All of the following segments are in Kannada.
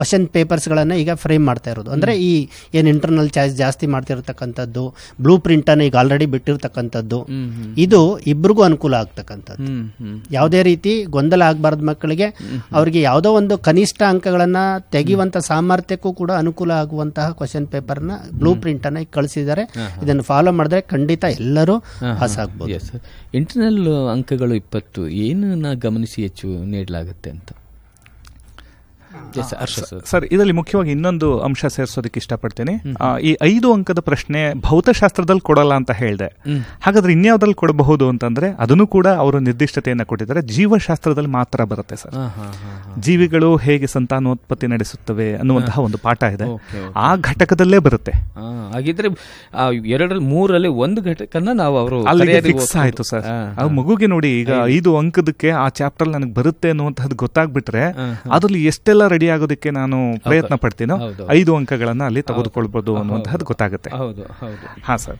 ಕ್ವಶನ್ ಪೇಪರ್ಸ್ಗಳನ್ನು ಈಗ ಫ್ರೇಮ್ ಮಾಡ್ತಾ ಇರೋದು ಅಂದರೆ ಈ ಏನು ಇಂಟರ್ನಲ್ ಚಾಯ್ಸ್ ಜಾಸ್ತಿ ಮಾಡ್ತಿರ್ತಕ್ಕಂಥದ್ದು ಬ್ಲೂ ಪ್ರಿಂಟನ್ನು ಈಗ ಆಲ್ರೆಡಿ ಬಿಟ್ಟಿರ್ತಕ್ಕಂಥದ್ದು ಇದು ಇಬ್ರಿಗೂ ಅನುಕೂಲ ಆಗ್ತಕ್ಕಂಥದ್ದು ಹ್ಮ್ ಹ್ಮ್ ಯಾವುದೇ ರೀತಿ ಗೊಂದಲ ಆಗಬಾರ್ದು ಮಕ್ಕಳಿಗೆ ಅವರಿಗೆ ಯಾವುದೋ ಒಂದು ಕನಿಷ್ಠ ಅಂಕಗಳನ್ನು ತೆಗೆಯುವಂಥ ಸಾಮರ್ಥ್ಯಕ್ಕೂ ಕೂಡ ಅನುಕೂಲ ಆಗುವಂತಹ ಕ್ವಶನ್ ಪೇಪರ್ನ ಬ್ಲೂ ಪ್ರಿಂಟನ್ನು ಈಗ ಕಳಿಸಿದ್ದಾರೆ ಇದನ್ನು ಫಾಲೋ ಮಾಡಿದ್ರೆ ಖಂಡಿತ ಎಲ್ಲರೂ ಪಾಸ್ ಆಗ್ಬೋದು ಎಸ್ ಇಂಟರ್ನಲ್ ಅಂಕಗಳು ಇಪ್ಪತ್ತು ಏನನ್ನ ಗಮನಿಸಿ ಹೆಚ್ಚು ನೀಡಲಾಗುತ್ತೆ ಅಂತ ಎಸ್ ಹರ್ಷ ಸರ್ ಸರ್ ಇದರಲ್ಲಿ ಮುಖ್ಯವಾಗಿ ಇನ್ನೊಂದು ಅಂಶ ಸೇರಿಸೋದಕ್ಕೆ ಇಷ್ಟಪಡ್ತೀನಿ ಆ, ಈ ಐದು ಅಂಕದ ಪ್ರಶ್ನೆ ಭೌತಶಾಸ್ತ್ರದಲ್ಲಿ ಕೊಡಲ್ಲ ಅಂತ ಹೇಳಿದೆ ಹಾಗಾದ್ರೆ ಇನ್ಯಾವ್ದ್ರಲ್ಲಿ ಕೊಡಬಹುದು ಅಂತಂದ್ರೆ ಅದನ್ನು ಕೂಡ ಅವರು ನಿರ್ದಿಷ್ಟತೆಯನ್ನು ಕೊಟ್ಟಿದ್ದಾರೆ ಜೀವಶಾಸ್ತ್ರದಲ್ಲಿ ಮಾತ್ರ ಬರುತ್ತೆ ಸರ್ ಹಾ ಹಾ ಹಾ ಹಾ ಜೀವಿಗಳು ಹೇಗೆ ಸಂತಾನೋತ್ಪತ್ತಿ ನಡೆಸುತ್ತವೆ ಅನ್ನುವಂತಹ ಒಂದು ಪಾಠ ಇದೆ ಓಕೆ, ಆ ಘಟಕದಲ್ಲೇ ಬರುತ್ತೆ ಆ, ಹಾಗಿದ್ರೆ ಆ ಎರಡರಲ್ಲಿ ಮೂರಲ್ಲಿ ಒಂದು ಘಟಕನ ನಾವು ಅವರು ಅಲ್ಲಿಗೆ ಫಿಕ್ಸ್ ಆಯ್ತು ಸರ್ ಆ ಮಗುಗೆ ನೋಡಿ ಈಗ ಐದು ಅಂಕದಕ್ಕೆ ಆ ಚಾಪ್ಟರ್ ನನಗೆ ಬರುತ್ತೆ ಅನ್ನುವಂಥದ್ದು ಗೊತ್ತಾಗ್ಬಿಟ್ರೆ ಅದ್ರಲ್ಲಿ ಎಷ್ಟೆಲ್ಲ ರೆಡಿ ಆಗೋದಕ್ಕೆ ನಾನು ಪ್ರಯತ್ನ ಪಡ್ತೀನೋ ಹೌದು. ಐದು ಅಂಕಗಳನ್ನ ಅಲ್ಲಿ ತೆಗೆದುಕೊಳ್ಬಹುದು ಅನ್ನುವಂಥದ್ದು ಗೊತ್ತಾಗುತ್ತೆ ಹೌದು ಹೌದು ಹಾ ಸರ್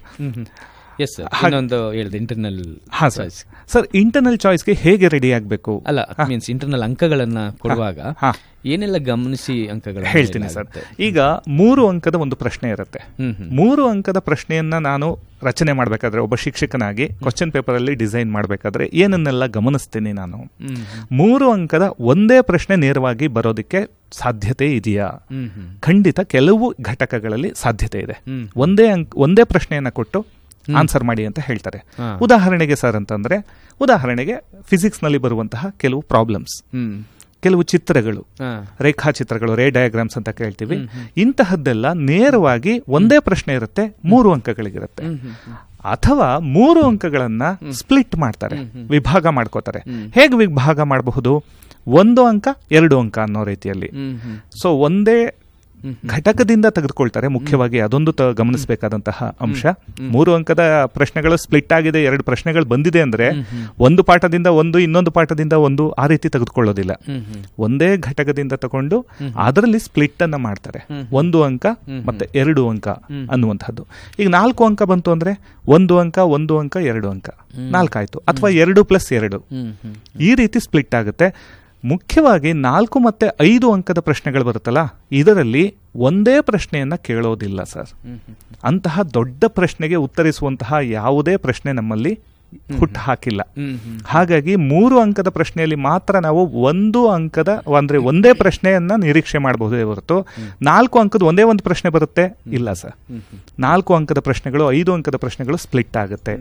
ಎಸ್ ಸರ್ ಇನ್ನೊಂದು ಹೇಳಿದೆ ಇಂಟರ್ನಲ್ ಹಾ ಸರ್ ಸರ್ ಇಂಟರ್ನಲ್ ಚಾಯ್ಸ್ಗೆ ಹೇಗೆ ರೆಡಿ ಆಗಬೇಕು ಅಲ್ಲ ಮೀನ್ಸ್ ಇಂಟರ್ನಲ್ ಅಂಕಗಳನ್ನ ಕೊಡುವಾಗ ಹಾ. ಏನೆಲ್ಲ ಗಮನಿಸಿ ಅಂಕಗಳ ಹೇಳ್ತೀನಿ ಸರ್ ಈಗ ಮೂರು ಅಂಕದ ಒಂದು ಪ್ರಶ್ನೆ ಇರುತ್ತೆ ಹ್ಮ್ ಹ್ಮ್ ಮೂರು ಅಂಕದ ಪ್ರಶ್ನೆಯನ್ನ ನಾನು ರಚನೆ ಮಾಡಬೇಕಾದ್ರೆ ಒಬ್ಬ ಶಿಕ್ಷಕನಾಗಿ ಕ್ವಶನ್ ಪೇಪರ್ ಅಲ್ಲಿ ಡಿಸೈನ್ ಮಾಡಬೇಕಾದ್ರೆ ಏನನ್ನೆಲ್ಲ ಗಮನಿಸ್ತೀನಿ ನಾನು ಹ್ಮ್ ಮೂರು ಅಂಕದ ಒಂದೇ ಪ್ರಶ್ನೆ ನೇರವಾಗಿ ಬರೋದಕ್ಕೆ ಸಾಧ್ಯತೆ ಇದೆಯಾ ಹ್ಮ್ ಹ್ಮ್ ಖಂಡಿತ ಕೆಲವು ಘಟಕಗಳಲ್ಲಿ ಸಾಧ್ಯತೆ ಇದೆ ಹ್ಮ್. ಒಂದೇ ಅಂಕ್ ಒಂದೇ ಪ್ರಶ್ನೆಯನ್ನ ಕೊಟ್ಟು ಆನ್ಸರ್ ಮಾಡಿ ಅಂತ ಹೇಳ್ತಾರೆ ಹಾ. ಉದಾಹರಣೆಗೆ ಸರ್ ಅಂತಂದ್ರೆ ಉದಾಹರಣೆಗೆ ಫಿಸಿಕ್ಸ್ ನಲ್ಲಿ ಬರುವಂತಹ ಕೆಲವು ಪ್ರಾಬ್ಲಮ್ಸ್ ಹ್ಮ್ ಕೆಲವು ಚಿತ್ರಗಳು ಹಾ ರೇಖಾಚಿತ್ರಗಳು ರೇ ಡಯಾಗ್ರಾಮ್ಸ್ ಅಂತ ಕೇಳ್ತೀವಿ ಇಂತಹದ್ದೆಲ್ಲ ನೇರವಾಗಿ ಒಂದೇ ಪ್ರಶ್ನೆ ಇರುತ್ತೆ ಮೂರು ಅಂಕಗಳಿಗಿರುತ್ತೆ ಅಥವಾ ಮೂರು ಅಂಕಗಳನ್ನ ಸ್ಪ್ಲಿಟ್ ಮಾಡ್ತಾರೆ ವಿಭಾಗ ಮಾಡ್ಕೋತಾರೆ ಹೇಗೆ ವಿಭಾಗ ಮಾಡಬಹುದು ಒಂದು ಅಂಕ ಎರಡು ಅಂಕ ಅನ್ನೋ ರೀತಿಯಲ್ಲಿ ಹ್ಮ್ ಹ್ಮ್ ಸೊ ಒಂದೇ ಘಟಕದಿಂದ ತೆಗೆದುಕೊಳ್ತಾರೆ ಮುಖ್ಯವಾಗಿ ಅದೊಂದು ತ- ಗಮನಿಸಬೇಕಾದಂತಹ ಅಂಶ ಮೂರು ಅಂಕದ ಪ್ರಶ್ನೆಗಳು ಸ್ಪ್ಲಿಟ್ ಆಗಿದೆ ಎರಡು ಪ್ರಶ್ನೆಗಳು ಬಂದಿದೆ ಅಂದ್ರೆ ಒಂದು ಪಾಠದಿಂದ ಒಂದು ಇನ್ನೊಂದು ಪಾಠದಿಂದ ಒಂದು ಆ ರೀತಿ ತೆಗೆದುಕೊಳ್ಳೋದಿಲ್ಲ ಹ್ಮ್ ಹ್ಮ್ ಒಂದೇ ಘಟಕದಿಂದ ತಗೊಂಡು ಅದರಲ್ಲಿ ಸ್ಪ್ಲಿಟ್ ಅನ್ನ ಮಾಡ್ತಾರೆ ಒಂದು ಅಂಕ ಮತ್ತೆ ಎರಡು ಅಂಕ ಅನ್ನುವಂಥದ್ದು ಈಗ ನಾಲ್ಕು ಅಂಕ ಬಂತು ಅಂದ್ರೆ ಒಂದು ಅಂಕ ಒಂದು ಅಂಕ ಎರಡು ಅಂಕ ನಾಲ್ಕಾಯ್ತು ಅಥವಾ ಎರಡು ಪ್ಲಸ್ ಎರಡು ಹ್ಮ್ ಹ್ಮ್ ಈ ರೀತಿ ಸ್ಪ್ಲಿಟ್ ಆಗುತ್ತೆ ಮುಖ್ಯವಾಗಿ ನಾಲ್ಕು ಮತ್ತೆ ಐದು ಅಂಕದ ಪ್ರಶ್ನೆಗಳು ಬರುತ್ತಲ್ಲ ಇದರಲ್ಲಿ ಒಂದೇ ಪ್ರಶ್ನೆಯನ್ನ ಕೇಳೋದಿಲ್ಲ ಸರ್ ಅಂತಹ ದೊಡ್ಡ ಪ್ರಶ್ನೆಗೆ ಉತ್ತರಿಸುವಂತಹ ಯಾವುದೇ ಪ್ರಶ್ನೆ ನಮ್ಮಲ್ಲಿ ಹುಟ್ಟು ಹಾಕಿಲ್ಲ ಹ್ಮ್ ಹ್ಮ್ ಹಾಗಾಗಿ ಮೂರು ಅಂಕದ ಪ್ರಶ್ನೆಯಲ್ಲಿ ಮಾತ್ರ ನಾವು ಒಂದು ಅಂಕದ ಅಂದ್ರೆ ಒಂದೇ ಪ್ರಶ್ನೆಯನ್ನ ನಿರೀಕ್ಷೆ ಮಾಡಬಹುದೇ ಹೊರತು ನಾಲ್ಕು ಅಂಕದ ಒಂದೇ ಒಂದು ಪ್ರಶ್ನೆ ಬರುತ್ತೆ ಇಲ್ಲ ಸರ್ ನಾಲ್ಕು ಅಂಕದ ಪ್ರಶ್ನೆಗಳು ಐದು ಅಂಕದ ಪ್ರಶ್ನೆಗಳು ಸ್ಪ್ಲಿಟ್ ಆಗುತ್ತೆ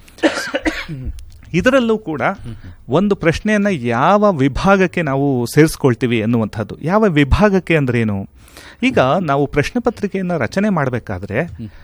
ಇದರಲ್ಲೂ ಕೂಡ ಒಂದು ಪ್ರಶ್ನೆಯನ್ನ ಯಾವ ವಿಭಾಗಕ್ಕೆ ನಾವು ಸೇರಿಸ್ಕೊಳ್ತೀವಿ ಅನ್ನುವಂಥದ್ದು ಯಾವ ವಿಭಾಗಕ್ಕೆ ಅಂದ್ರೇನು ಈಗ ನಾವು ಪ್ರಶ್ನೆ ಪತ್ರಿಕೆಯನ್ನು ರಚನೆ ಮಾಡಬೇಕಾದ್ರೆ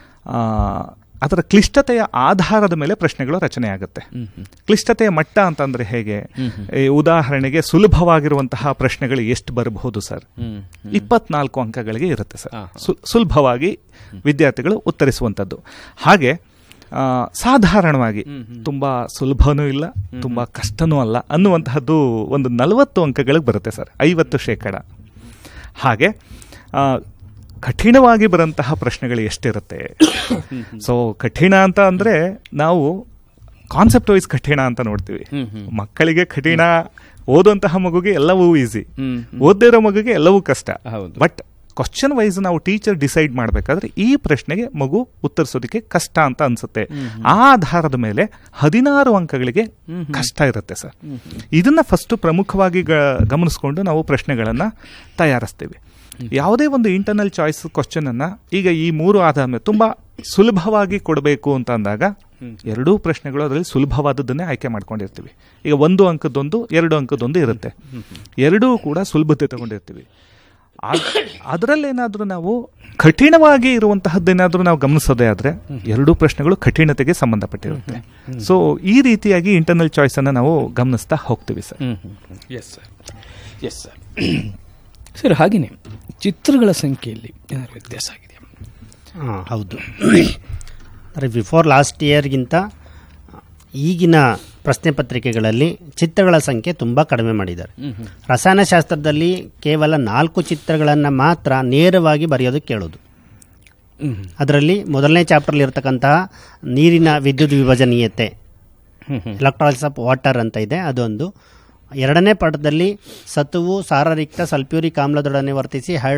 ಅದರ ಕ್ಲಿಷ್ಟತೆಯ ಆಧಾರದ ಮೇಲೆ ಪ್ರಶ್ನೆಗಳು ರಚನೆ ಆಗುತ್ತೆ ಕ್ಲಿಷ್ಟತೆಯ ಮಟ್ಟ ಅಂತಂದ್ರೆ ಹೇಗೆ ಈ ಉದಾಹರಣೆಗೆ ಸುಲಭವಾಗಿರುವಂತಹ ಪ್ರಶ್ನೆಗಳು ಎಷ್ಟು ಬರಬಹುದು ಸರ್ ಹ್ಮ್ ಇಪ್ಪತ್ನಾಲ್ಕು ಅಂಕಗಳಿಗೆ ಇರುತ್ತೆ ಸರ್ ಸು- ಸುಲಭವಾಗಿ ವಿದ್ಯಾರ್ಥಿಗಳು ಉತ್ತರಿಸುವಂಥದ್ದು ಹಾಗೆ ಆ, ಸಾಧಾರಣವಾಗಿ ತುಂಬಾ ಸುಲಭನೂ ಇಲ್ಲ ತುಂಬಾ ಕಷ್ಟನೂ ಅಲ್ಲ ಅನ್ನುವಂತಹದ್ದು ಒಂದು ನಲವತ್ತು ಅಂಕಗಳಿಗೆ ಬರುತ್ತೆ ಸರ್ ಐವತ್ತು ಶೇಕಡ ಹಾಗೆ ಆ, ಕಠಿಣವಾಗಿ ಬರಂತಹ ಪ್ರಶ್ನೆಗಳು ಎಷ್ಟಿರುತ್ತೆ ಸೊ ಕಠಿಣ ಅಂತ ಅಂದ್ರೆ ನಾವು ಕಾನ್ಸೆಪ್ಟ್ ವೈಸ್ ಕಠಿಣ ಅಂತ ನೋಡ್ತೀವಿ ಮಕ್ಕಳಿಗೆ ಕಠಿಣ ಓದುವಂತಹ ಮಗುಗೆ ಎಲ್ಲವೂ ಈಸಿ ಹ್ಮ್ ಓದ್ದೇ ಇರೋ ಮಗುಗೆ ಎಲ್ಲವೂ ಕಷ್ಟ ಹೌದು. ಬಟ್ ಕ್ವಶನ್ ವೈಸ್ ನಾವು ಟೀಚರ್ ಡಿಸೈಡ್ ಮಾಡಬೇಕಾದ್ರೆ ಈ ಪ್ರಶ್ನೆಗೆ ಮಗು ಉತ್ತರಿಸೋದಕ್ಕೆ ಕಷ್ಟ ಅಂತ ಅನ್ಸುತ್ತೆ ಆ ಆಧಾರದ ಮೇಲೆ ಹದಿನಾರು ಅಂಕಗಳಿಗೆ ಕಷ್ಟ ಇರುತ್ತೆ ಸರ್ ಇದನ್ನ ಫಸ್ಟ್ ಪ್ರಮುಖವಾಗಿ ಗ- ಗಮನಿಸ್ಕೊಂಡು ನಾವು ಪ್ರಶ್ನೆಗಳನ್ನ ತಯಾರಿಸ್ತೀವಿ ಯಾವುದೇ ಒಂದು ಇಂಟರ್ನಲ್ ಚಾಯ್ಸ್ ಕ್ವಶನ್ ಅನ್ನ ಈಗ ಈ ಮೂರು ಆಧಾರ ಮೇಲೆ ತುಂಬಾ ಸುಲಭವಾಗಿ ಕೊಡಬೇಕು ಅಂತ ಅಂದಾಗ ಎರಡೂ ಪ್ರಶ್ನೆಗಳು ಅದರಲ್ಲಿ ಸುಲಭವಾದದ್ದನ್ನೇ ಆಯ್ಕೆ ಮಾಡ್ಕೊಂಡಿರ್ತೀವಿ ಈಗ ಒಂದು ಅಂಕದ್ದೊಂದು ಎರಡು ಅಂಕದ್ದೊಂದು ಇರುತ್ತೆ ಎರಡೂ ಕೂಡ ಸುಲಭತೆ ತಗೊಂಡಿರ್ತೀವಿ ಅದರಲ್ಲೇನಾದ್ರೂ ನಾವು ಕಠಿಣವಾಗಿ ಇರುವಂತಹದ್ದೇನಾದ್ರೂ ನಾವು ಗಮನಿಸೋದೇ ಆದ್ರೆ ಎರಡೂ ಪ್ರಶ್ನೆಗಳು ಕಠಿಣತೆಗೆ ಸಂಬಂಧಪಟ್ಟಿರುತ್ತೆ ಸೊ ಈ ರೀತಿಯಾಗಿ ಇಂಟರ್ನಲ್ ಚಾಯ್ಸ್ ಅನ್ನ ನಾವು ಗಮನಿಸ್ತಾ ಹೋಗ್ತೀವಿ sir yes sir yes sir sir ಹಾಗೆಯೇ ಚಿತ್ರಗಳ ಸಂಖ್ಯೆಯಲ್ಲಿ ಏನಾದ್ರು ವ್ಯತ್ಯಾಸ ಆಗಿದೆಯಾ ಹಾಂ ಹೌದು ಅಂದರೆ ಬಿಫೋರ್ ಲಾಸ್ಟ್ ಇಯರ್ಗಿಂತ ಈಗಿನ ಪ್ರಶ್ನೆ ಪತ್ರಿಕೆಗಳಲ್ಲಿ ಚಿತ್ರಗಳ ಸಂಖ್ಯೆ ತುಂಬ ಕಡಿಮೆ ಮಾಡಿದ್ದಾರೆ ರಸಾಯನಶಾಸ್ತ್ರದಲ್ಲಿ ಕೇವಲ ನಾಲ್ಕು ಚಿತ್ರಗಳನ್ನು ಮಾತ್ರ ನೇರವಾಗಿ ಬರೆಯೋದಕ್ಕೆ ಕೇಳೋದು ಹ್ಮ್ ಅದರಲ್ಲಿ ಮೊದಲನೇ ಚಾಪ್ಟರ್ಲಿ ಇರತಕ್ಕಂತಹ ನೀರಿನ ವಿದ್ಯುತ್ ವಿಭಜನೀಯತೆ ಹ್ಮ್ ಹ್ಮ್ ಎಲೆಕ್ಟ್ರಾಲಿಸ್ ಆಫ್ ವಾಟರ್ ಅಂತ ಇದೆ ಅದೊಂದು ಎರಡನೇ ಪಾಠದಲ್ಲಿ ಸತುವು ಸಾರರಿಕ್ತ ಸಲ್ಫ್ಯೂರಿಕ್ ಆಮ್ಲದೊಡನೆ ವರ್ತಿಸಿ